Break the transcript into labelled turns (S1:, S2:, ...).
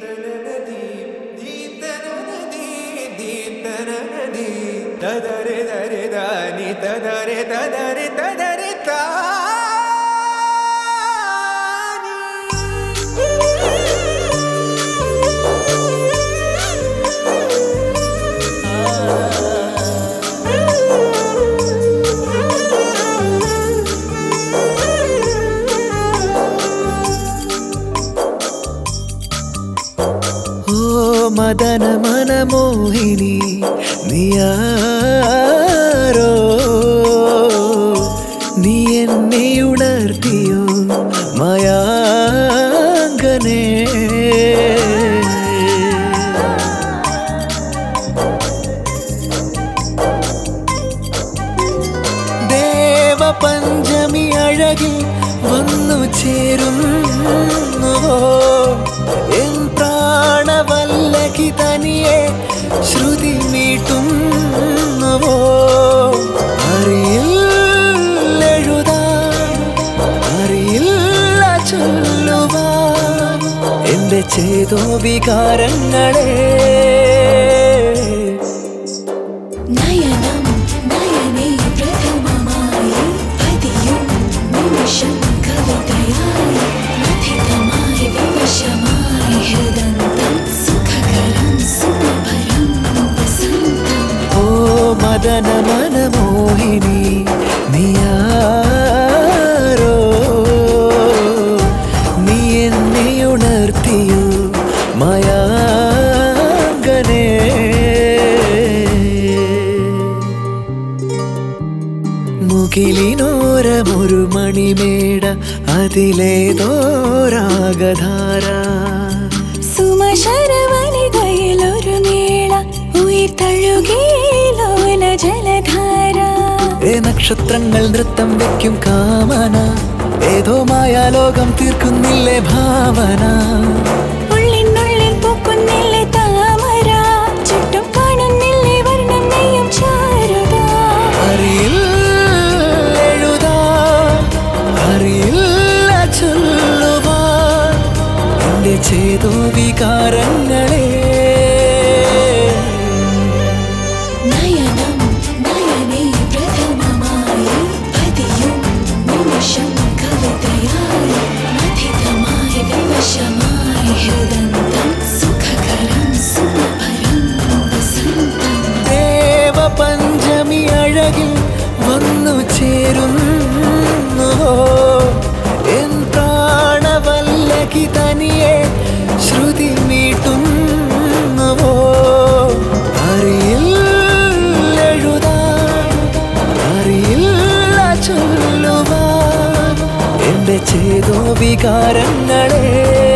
S1: തദരെ ദരെ ദാനി തദരെ തദരെ തദരെ
S2: ഓ മദന മനമോഹിനി നീയാരോ നീ എന്നെ ഉണർത്തിയോ മയാങ്കനേ ദേവപഞ്ചമി അഴകിൽ വന്നു ചേരുന്നുവോ എൻ പ്രാണവല്ലകി തനിയെ ശ്രുതി മീട്ടുന്നുവോ അറിയില്ലെഴുതാൻ അറിയില്ല ചൊല്ലുവാൻ എന്റെ ചേതോ വികാരങ്ങളെ
S3: നയനം നയനേ പ്രഥമമായി പതിയും നിമിഷം കവിതയായി മഥിതമായി വിവശമായി ഹൃദന്തം സുഖകരം സുഖഭരം വസന്തം
S2: ഓ മദന മനമോഹിനി നീയാരോ നീ എന്നെ ഉണർത്തിയോ മയാങ്കനേ മുകിലിനോരമൊരു മണിമേട അതിലേതോരാഗധാര
S3: സുമശരവനിതയിലൊരു നീള ഉയിർ തഴുകിയിലോല ജലധാര
S2: ഏ നക്ഷത്രങ്ങൾ നൃത്തം വെക്കും കാമന ഏതോ മായാലോകം തീർക്കുന്നില്ലേ ഭാവന
S3: ഉള്ളിനുള്ളിൽ പൂക്കുന്നില്ലേ താമര ചുറ്റും കാണുന്നില്ലേ വർണ്ണം നെയ്യും ചാരുത
S2: അറിയില്ലെഴുതാൻ അറിയില്ല ചൊല്ലുവാൻ എന്റെ ചേതോ വികാരങ്ങളെ
S3: നയനം നയനേ പ്രഥമമായി പതിയും നിമിഷം കവിതയായി മഥിതമായി വിവശമായി ഹൃദന്തം സുഖകരം സുഖഭരം വസന്തം
S2: ദേവപഞ്ചമി അഴകിൽ വന്നു ചേരുന്നുവോ എൻ പ്രാണവല്ലകി തനിയെ ശ്രുതി മീട്ടുന്നുവോ അറിയില്ലെഴുതാൻ അറിയില്ല ചൊല്ലുവാൻ എന്റെ ചേതോ വികാരങ്ങളെ